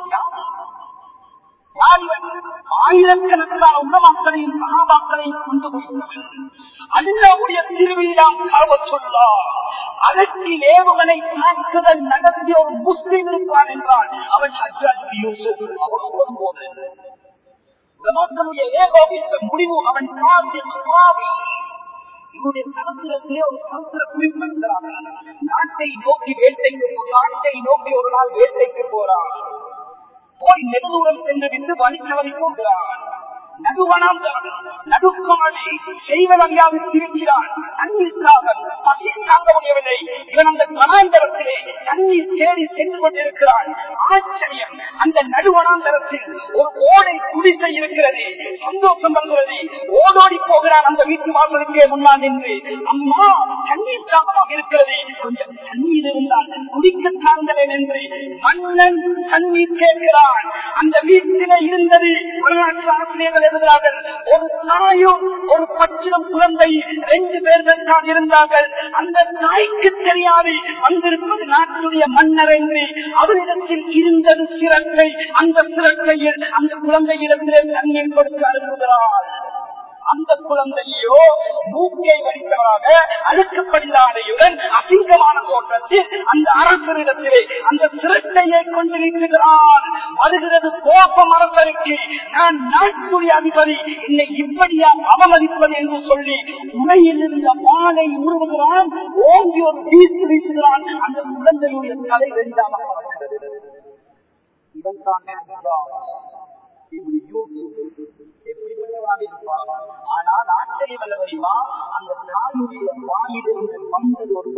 ஆயிரக்கணக்கான உணவாக்களையும் சகாபாக்களையும் கொண்டு போய்த்தவன் அல்லாவுடைய திருவிழாம் கருவ சொல்லார் அதற்கு ஏவுகணை தாக்குதல் நடத்திய ஒரு முஸ்லீம் இருப்பான் என்றால் அவன் ஹஜ்ஜாஜ் யூசுப் அவன் போது உலமாக்களுடைய ஏகோபித்த முடிவு அவன் காதி சுவாமி இவருடைய சரித்திரத்திலே ஒரு சரித்திர குறிப்பு இருக்கிறார்கள் நாட்டை நோக்கி வேட்டைக்கு போ- நாட்டை நோக்கி ஒரு நாள் வேட்டைக்கு போறான் போய் நெடுதூரம் சென்று விட்டு வலிக்க வலிக்கிறான் நடுவனாந்தரம் நடுக்காலை செய்வதறியாது திருக்கிறான் தண்ணீருக்காக பசி தாங்க முடியவில்லை இவன் அந்த கலாந்தரத்திலே தண்ணீர் தேடி சென்று கொண்டிருக்கிறான் ஆச்சரியம் அந்த நடுவனாந்தரத்தில் ஒரு ஓடை குடிசை இருக்கிறது சந்தோஷம் வருகிறது ஓடோடி போகிறான் அந்த வீட்டு வாசலுக்கே முன்னால் நின்று அம்மா தண்ணீர் தாகமாக இருக்கிறது கொஞ்சம் தண்ணீர் இருந்தால் குடிக்க தாங்களேன் என்று மன்னன் தண்ணீர் கேட்கிறான் அந்த வீட்டிலே இருந்தது வரலாற்று ஆசிரியர்கள் எழுதுகிறார்கள் ஒரு தாயும் ஒரு பச்சிலம் குழந்தை ரெண்டு பேர்கள் தான் இருந்தார்கள் அந்த தாய்க்கு தெரியாது வந்திருப்பது நாட்டுடைய மன்னர் என்று அவரிடத்தில் இருந்தது சிறக்கை அந்த சிறக்கையில் அந்த குழந்தையிடத்திலே தண்ணீர் கொடுத்து அனுப்புகிறார் அந்த குழந்தையோ மூக்கை வடித்தவராக அழுக்கப்படிதானையுடன் அசிங்கமான தோற்றத்தில் அந்த அரசரிடத்திலே அந்த சிரட்டையை கொண்டு நிற்கிறான் வருகிறது கோபம் அரசருக்கு நான் நாட்டுடைய அதிபதி என்னை இப்படியா அவமதிப்பது என்று சொல்லி உரையில் இருந்த மாலை உருவுகிறான் ஓங்கி ஒரு வீசி வீசுகிறான் அந்த குழந்தையுடைய தலை வெண்டாக பறக்கிறது இவன் தான் இப்படி யூசுப் எப்படிப்பட்டவராக இருப்பார் ஆனால் ஆச்சரியம் அல்ல தெரியுமா அந்த தாயுடைய வாயிலிருந்து வந்தது ஒரு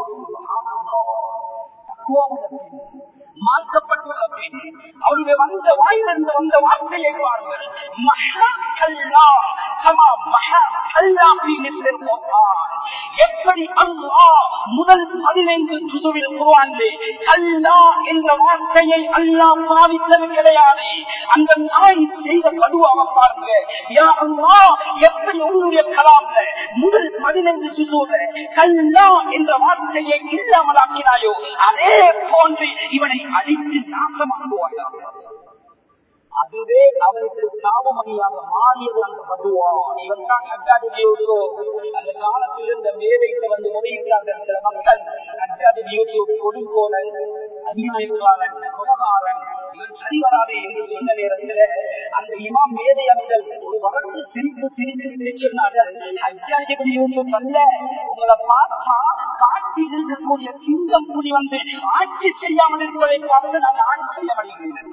பகுவாக மாற்றப்பட்டுள்ள பெண் அவருடைய வந்த வாயிலிருந்து வந்த வார்த்தையை பாருங்கள் மகா கல்லா சமா மகா கல்லா பீனில் எப்படி அல்லா முதல் பதினைந்து சுதுவில் குருவான்லே கல்லா என்ற வார்த்தையை அல்லா பாவித்தது கிடையாது அந்த நாய் செய்த பதுவாக பாருங்க யா அல்லா எப்படி உன்னுடைய கலாம்ல முதல் பதினைந்து சுதுல கல்லா என்ற வார்த்தையை இல்லாமலாக்கினாயோ அதே போன்று இவனை அழித்து நாசமாக்குவாயா அதுவே அவருக்கு சாபமணியாக மாறியது அந்த பதுவா இவன் தான் அஜாதி யூசோ அந்த காலத்தில் இருந்த மேதைக்கு வந்து முறையிட்டார்கள் சில மக்கள் அஜாதி யூசோ கொடுங்கோலன் அநியாயக்காரன் குலகாரன் இவன் சரி வராது என்று சொன்ன நேரத்தில் அந்த இமாம் மேதை அவர்கள் ஒரு வழக்கு சிரிப்பு சிரித்து சொன்னார்கள் அஜாதி யூசுப் அல்ல உங்களை பார்த்தா காட்டில் இருக்கக்கூடிய சிங்கம் புலி வந்து ஆட்சி செய்யாமல் இருப்பதை பார்த்து நான் ஆட்சி செய்ய வருகிறேன்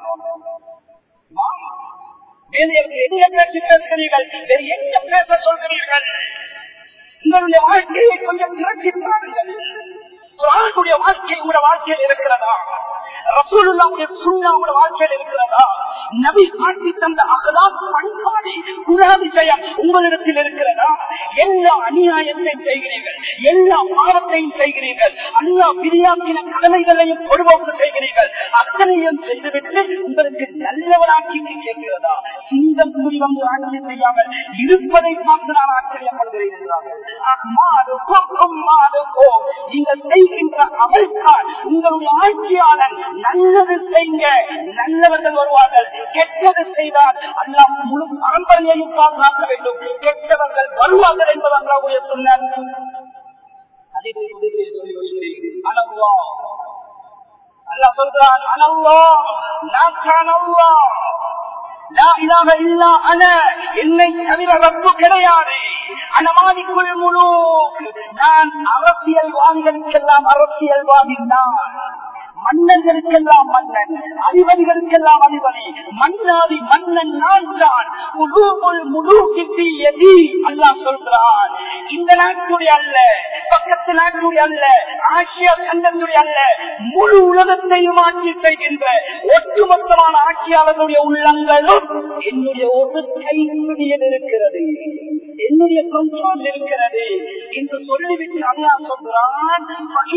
எங்க பேச்சு பேசுகிறீர்கள் வேறு எங்க பேச சொல்கிறீர்கள் உங்களுடைய வாழ்க்கையை கொஞ்சம் திரட்டி பாருங்கள் குரானுடைய வாழ்க்கை உங்களோட வாழ்க்கையில் இருக்கிறதா ரசூலுல்லாவுடைய சுண்ணா உங்களோட வாழ்க்கையில் இருக்கிறதா நபி காட்டி தந்த அகலாம் பண்பாடு குணாதிசயம் உங்களிடத்தில் இருக்கிறதா எல்லா அநியாயத்தையும் செய்கிறீர்கள் எல்லா பாவத்தையும் செய்கிறீர்கள் எல்லா விரியாக்கின கடமைகளையும் பொதுவோக்கு செய்கிறீர்கள் அத்தனையும் செய்துவிட்டு உங்களுக்கு நல்லவராட்சி கேட்கிறதா சிங்கம் கூறி வந்து ஆட்சி செய்யாமல் இருப்பதை பார்த்து நான் ஆச்சரியப்படுகிறேன் என்றார்கள் அம்மாதுக்கும் மாதுக்கும் நீங்கள் செய்கின்ற அமல்தான் உங்களுடைய ஆட்சியாளர் நல்லது செய்யுங்க நல்லவர்கள் வருவார்கள் கெட்டது செய்தால் அல்லாஹ் முழு பரம்பரையையும் பாதுகாக்க வேண்டும் கெட்டவர்கள் வருவார்கள் என்பது அல்லாவுடைய சொன்னார் அதிலே உதவியை சொல்லி வருகிறேன் அனல்லா அல்லாஹ் சொல்றான் அனல்லா நான் அனல்லா லா இலாஹ இல்லா அன என்னை தவிர ரப்பு கிடையாது அனமாதிக்குள் முழு நான் அரசியல்வாதிகளுக்கெல்லாம் அரசியல்வாதி நான் மன்னர்களுக்கெல்லாம் மன்னன் அதிபதிகளுக்கெல்லாம் அதிபதி மன்னாதி மன்னன் நான் தான் முழு முழு கிட்டி எதி அல்லா சொல்கிறான் இந்த நாட்டுடைய அல்ல பக்கத்து நாட்டுடைய அல்ல ஆசியா கண்டத்துடைய அல்ல முழு உலகத்தையும் ஆட்சி செய்கின்ற ஒட்டுமொத்தமான ஆட்சியாளர்களுடைய உள்ளங்களும் என்னுடைய ஒரு கைப்பிடியில் இருக்கிறது என்னுடைய கண்ட்ரோல் இருக்கிறது என்று சொல்லிவிட்டு அல்லா சொல்றான்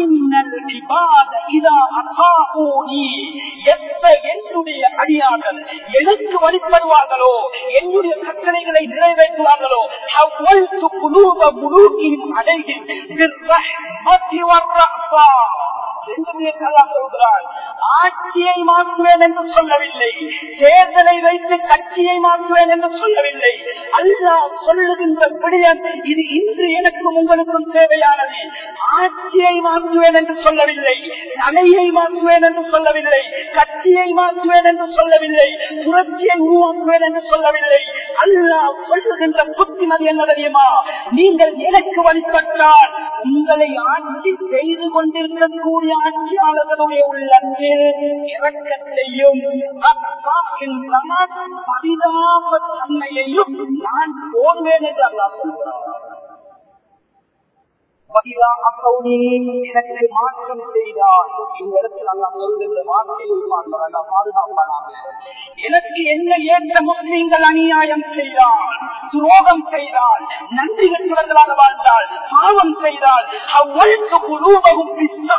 என்னுடைய அடியார்கள் எனக்கு வழிபடுவார்களோ என்னுடைய கட்டளைகளை நிறைவேற்றுவார்களோ அவ்வளவு குலூப முழுக்கியும் அடைகின்ற ரெண்டு பேருக்கு அல்லாஹ் சொல்கிறான் ஆட்சியை மாற்றுவேன் என்று சொல்லவில்லை தேர்தலை வைத்து கட்சியை மாற்றுவேன் என்று சொல்லவில்லை அல்லாஹ் சொல்லுகின்ற விடயம் இது இன்று எனக்கும் உங்களுக்கும் தேவையானது ஆட்சியை மாற்றுவேன் என்று சொல்லவில்லை தலையை மாற்றுவேன் என்று சொல்லவில்லை கட்சியை மாற்றுவேன் என்று சொல்லவில்லை புரட்சியை உருவாக்குவேன் என்று சொல்லவில்லை அல்லாஹ் சொல்லுகின்ற புத்திமதி என்ன தெரியுமா நீங்கள் எனக்கு வழிபட்டால் உங்களை ஆட்சி செய்து கொண்டிருக்கக்கூடிய ஆட்சியாளர்களுடைய உள்ளத்தில் இறக்கத்தையும் பரிதாப தன்மையையும் நான் போவேன் என்று அல்லாஹ் சொல்கிறார் வகிலா அக்கௌனி எனக்கு மாற்றம் செய்தால் இந்த இடத்தில் அல்லா சொல்கின்ற வார்த்தையை பார்ப்பாங்க பாதுகாப்பானாங்க எனக்கு என்ன ஏற்ற முஸ்லீம்கள் அநியாயம் செய்தால் துரோகம் செய்தால் நன்றி கட்டுவர்களாக வாழ்ந்தால் பாவம் செய்தால் அவ்வளவு குழுவகும்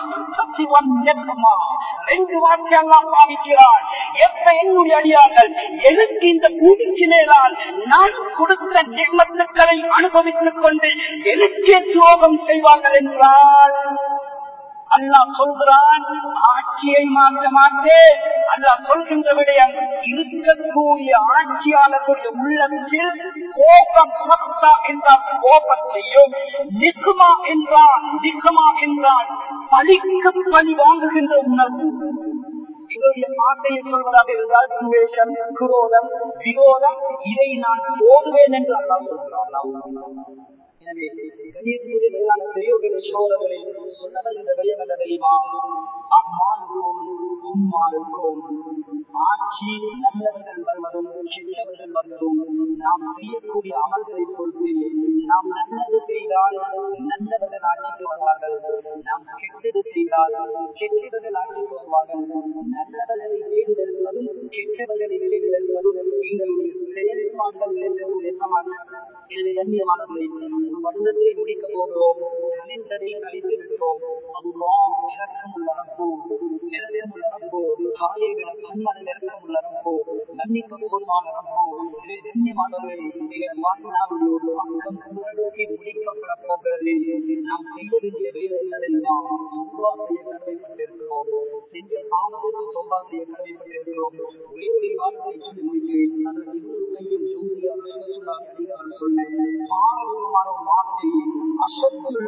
ரெண்டு வார்த்தை எல்லாம் பாவிக்கிறார் எப்ப என்னுடைய அடியார்கள் எனக்கு இந்த பூமிக்கு மேலால் நான் கொடுத்த நிர்மத்துக்களை அனுபவித்துக் கொண்டு எனக்கே துரோகம் செய்வார்கள் என்றால் அல்லா சொல்கிறான் ஆட்சியை மாற்ற மாட்டேன் அல்லா சொல்கின்ற விடயம் இருக்கக்கூடிய ஆட்சியாளர்களுடைய உள்ளத்தில் கோபம் சத்தா என்றால் கோபத்தையும் நிக்குமா என்றால் நிக்குமா என்றால் பழிக்கு பழி வாங்குகின்ற உணர்வு இதனுடைய வார்த்தையை சொல்வதாக இருந்தால் துவேஷம் குரோதம் விரோதம் இதை நான் போடுவேன் என்று அல்லா சொல்கிறான் எனவே கண்ணியத்துக்குரிய மேலான பெரியோர்களை சோதர்களே சொல்ல வருகின்ற விடயம் என்ன தெரியுமா அம்மாளுக்கும் உம்மாளுக்கும் ஆட்சி நல்லவர்கள் வருவதும் கெட்டவர்கள் வருவதும் நாம் செய்யக்கூடிய அமல்களை பொறுத்து நாம் நல்லது செய்தால் நல்லவர்கள் ஆட்சிக்கு வருவார்கள் நாம் கெட்டது செய்தால் கெட்டவர்கள் ஆட்சிக்கு வருவார்கள் நல்லவர்களை தேர்ந்தெடுப்பதும் கெட்டவர்களை தேர்ந்தெடுப்பதும் எங்களுடைய செயல்பாடுகள் இருக்கக்கூடிய சமாதானம் எனவே கண்ணியமானவர்களை ஒரு வருடத்தை முடிக்க போகிறோம் கணிந்ததை கழித்து விட்டோம் அதுதான் இறக்கம் உள்ள ரப்போ நிலவிலும் உள்ள ரப்போ காயை விட கண்மனை இறக்கம் உள்ள ரப்போ மன்னிக்க போதுமான ரப்போ எனவே கண்ணியமானவர்களை எங்கள் வாழ்நாளுடைய ஒரு பக்கம் வருடத்தை முடிக்கப்பட போகிறது நாம் செய்ய வேண்டிய வேலை என்ன தெரியுமா சோபா செய்ய கடமைப்பட்டிருக்கிறோம் செஞ்ச பாவத்துக்கு சோபா செய்ய கடமைப்பட்டிருக்கிறோம் ஒரே ஒரு வார்த்தை சொல்லி முடிக்கிறேன் அதற்கு இன்னொரு கையும் ஜோதியாக சொன்னேன் பாரதூரமான ஒரு வார்த்தை அசத்துள்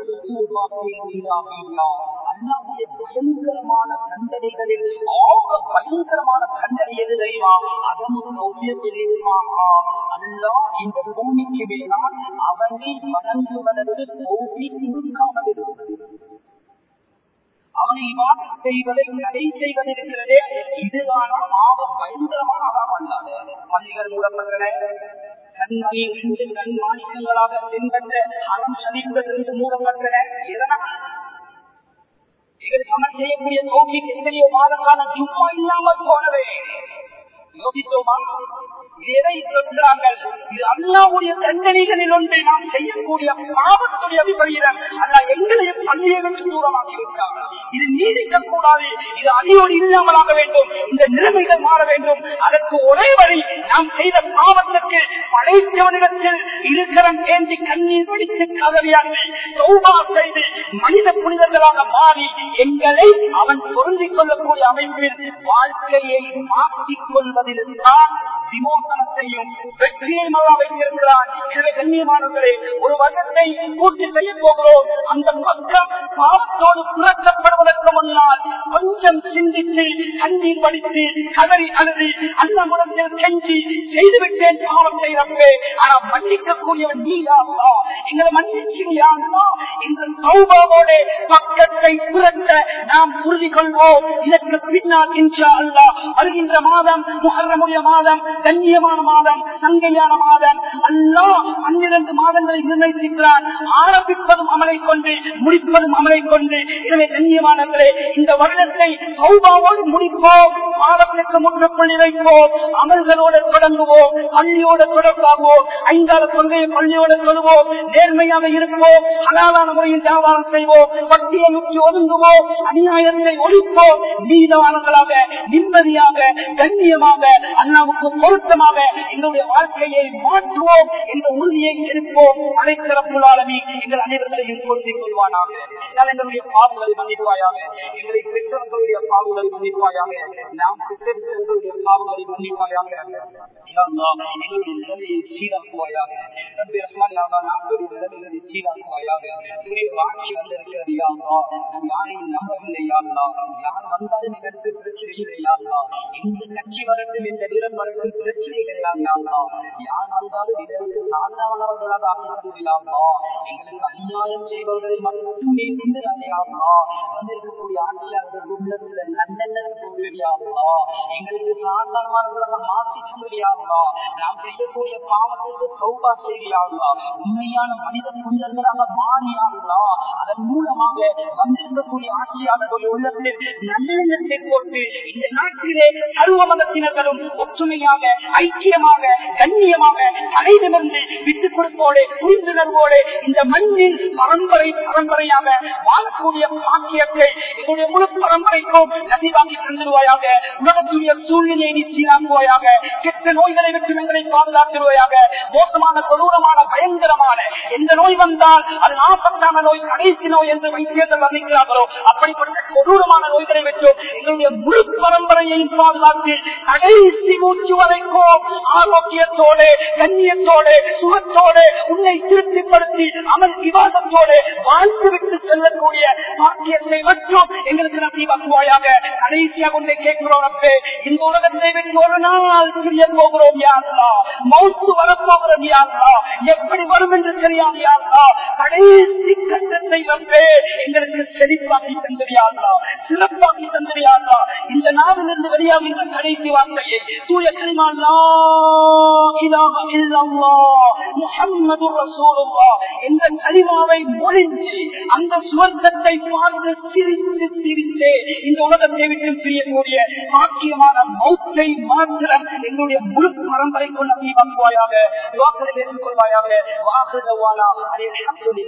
அல்லாவுடைய பயங்கரமான தண்டனைகளில் ஆக பயங்கரமான தண்டனை எது தெரியுமா அதனுடைய உயர்த்திலேயுமாக அல்லா இந்த பூமிக்கு மேலால் அவனை வணங்குவதற்கு தோல்வி கொடுக்காமல் இருக்கிறது அவனை வாக்கு செய்வதை தடை செய்வதிருக்கிறதே இதுதான் ஆக பயங்கரமான அதான் அல்லாது பள்ளிகள் மூடப்பட்டன கண்மணி ரெண்டு கண் மாணிக்கங்களாக தென்பட்ட அறம் சதிப்பதற்கு மூடப்பட்டன இதனால் எங்களுக்கு அமல் செய்யக்கூடிய தோல்விக்கு எத்தனையோ மாத காலம் சும்மா இல்லாமல் போனதே யோசித்தோமா இது எதை சொல்கிறார்கள் இது அல்லாவுடைய தண்டனைகளில் ஒன்று நாம் செய்யக்கூடிய பாவத்துடைய விபரீதம் அல்ல எங்களையும் பள்ளியை விட்டு தூரமாக்கி இருக்கிறார்கள் இது நீடிக்க கூடாது இது அடியோடு இல்லாமலாக வேண்டும் இந்த நிலைமைகள் மாற வேண்டும் அதற்கு ஒரே வழி நாம் செய்த பாவத்துக்கு படைத்தவனிடத்தில் இருக்கிறம் ஏந்தி கண்ணீர் வடித்து கதவியாகி சௌபா செய்து மனித புனிதர்களாக மாறி எங்களை அவன் பொருந்திக் கொள்ளக்கூடிய அமைப்பில் வாழ்க்கையை மாற்றிக் கொள்வதில் தான் விமோசனத்தையும் வெற்றியையும் அல்லா வைத்திருக்கிறான் எனவே கண்ணியமானவர்களே ஒரு வருடத்தை பூர்த்தி செய்ய போகிறோம் அந்த பக்கம் பாவத்தோடு புரட்டப்படுவதற்கு முன்னால் கொஞ்சம் சிந்தித்து கண்ணீர் வடித்து கதறி அழுது அந்த முடத்தில் செஞ்சு செய்துவிட்டேன் பாவத்தை ரப்பே ஆனா மன்னிக்கக்கூடியவன் நீதாமா எங்களை மன்னிச்சியானா எங்கள் சௌபாவோட பக்கத்தை புரட்ட நாம் உறுதி கொள்வோம் இதற்கு பின்னால் இன்ஷா அல்லா வருகின்ற மாதம் முகரமுடைய மாதம் கண்ணியமான மாதம் சங்கையான மாதம் அல்லா பன்னிரண்டு மாதங்களை நிர்ணயித்திருக்கிறான் ஆரம்பிப்பதும் அமலை கொண்டு முடிப்பதும் அமலை கொண்டு எனவே கண்ணியமானவர்களே இந்த வருடத்தை சௌபாவோடு முடிப்போம் பாவத்திற்கு முற்றுப்புள்ளி வைப்போம் அமல்களோட தொடங்குவோம் பள்ளியோட தொடர்பாகுவோம் ஐந்தாறு கொள்கையை பள்ளியோட சொல்லுவோம் நேர்மையாக இருப்போம் ஹலாலான முறையில் வியாபாரம் செய்வோம் பட்டியை உற்றி ஒதுங்குவோம் அநியாயத்தை ஒழிப்போம் நீதவானங்களாக நிம்மதியாக கண்ணியமாக அண்ணாவுக்கு பொருத்தமாக எங்களுடைய வாழ்க்கையை மாற்றுவோம் என்ற உறுதியை எடுப்போம் அனைத்திறப்புள்ளாளவி எங்கள் அனைவர்களையும் பொருந்திக் கொள்வானாக நான் எங்களுடைய பாவங்களை மன்னிப்பாயாக எங்களை பெற்றவர்களுடைய பாவங்களை மன்னிப்பாயாக நாம் பெற்றவர்களுடைய பாவங்களை மன்னிப்பாயாக யா அல்லாஹ், எங்களுடைய நிலையை சீராக்குவாயாக ரப்பி ரஹ்மான் யா அல்லாஹ், நாட்டுடைய நிலைமைகளை சீராக்குவாயாக உன்னுடைய ஆட்சி வந்திருக்கிறது யா அல்லாஹ். நாம் யாரையும் நம்பவில்லை யா அல்லாஹ். யார் வந்தாலும் எங்களுக்கு பிரச்சனை இல்லை யா அல்லாஹ். இந்த கட்சி வரட்டும் இந்த நிறம் வரட்டும் பிரச்சனை கிடையாது யா அல்லாஹ். யார் வந்தாலும் எங்களுக்கு சாதாரணவர்களாக ஆக்கிக்கொண்டு யா அல்லாஹ். எங்களுக்கு அநியாயம் செய்பவர்களை மட்டுமே சிந்தனை யா அல்லாஹ். வந்திருக்கக்கூடிய ஆட்சியாளர்கள் உள்ளத்துல நல்லெண்ணத்தை கொண்டு யா அல்லாஹ். எங்களுக்கு சாதாரணவர்களாக மாற்றி சொல்லுறியாங்களா நாம் செய்யக்கூடிய பாவத்துக்கு சௌபா செய்யாங்களா உண்மையான மனித புனிதர்களாக மாறியாங்களா அதன் மூலமாக வந்திருக்கக்கூடிய ஆட்சியாளர்கள் உள்ளத்தில் நல்லெண்ணத்தை போட்டு இந்த நாட்டிலே சர்வ மதத்தினர்களும் ஒற்றுமையாக ஐக்கியமாக கண்ணியமாக தலைநிமிர்ந்து விட்டுக் கொடுப்போடு புரிந்துணர்வோடு இந்த மண்ணின் பரம்பரை பரம்பரையாக வாழக்கூடிய பாக்கியத்தை எங்களுடைய முழு பரம்பரைக்கும் நதிவாங்கி தந்துடுவாயாக உலகத்துடைய சூழ்நிலையை நீ சீராக்குவாயாக கெட்ட நோய்களை விட்டு எங்களை பாதுகாத்துருவாயாக மோசமான கொடூரமான பயங்கரமான எந்த நோய் வந்தால் அது நாற்பத்தான நோய் கடைசி நோய் என்று வைத்தியர்கள் வர்ணிக்கிறார்களோ அப்படிப்பட்ட கொடூரமான நோய்களை விட்டு எங்களுடைய முழு பரம்பரையையும் பாதுகாத்து கடைசி மூச்சு வரைக்கும் ஆரோக்கியத்தோடு கண்ணியத்தோடு சுகத்தோடு உன்னை திருப்திப்படுத்தி அமல் விவாதத்தோடு வாழ்ந்து விட்டு செல்லக்கூடிய பாக்கியத்தை மற்றும் எங்களுக்கு நம்பிவாக்குவாயாக கடைசியாக உன்னை கேட்கிறோம் அப்பே இந்த உலகத்தை விட்டு ஒரு நாள் பிரிய போகிறோம் யாருலா மௌத்து வரப்போகிறோம் யாருலா எப்படி வரும் என்று தெரியாது யாருலா கடைசி கட்டத்தை வந்து எங்களுக்கு செழிப்பாக்கி தந்திரியாங்களா சிறப்பாக்கி தந்திரியாங்களா இந்த நாவிலிருந்து வெளியாகின்ற கடைசி வார்த்தையை தூய கரிமாலா இலாஹ இல்லல்லாஹ் முஹம்மது ரசூலுல்லாஹ் என்ற கலிமாவை மொழிந்து அந்த சுவர்க்கத்தை பார்த்து சிரித்து சிரித்து இந்த உலகத்தை விட்டு பிரியக்கூடிய பாக்கியமான மௌத்தை மாத்திரம் எங்களுடைய முழு பரம்பரைக்குள் நம்பி வாங்குவாயாக வாக்குகளை ஏற்றுக்கொள்வாயாக வாக்குதவானா அதே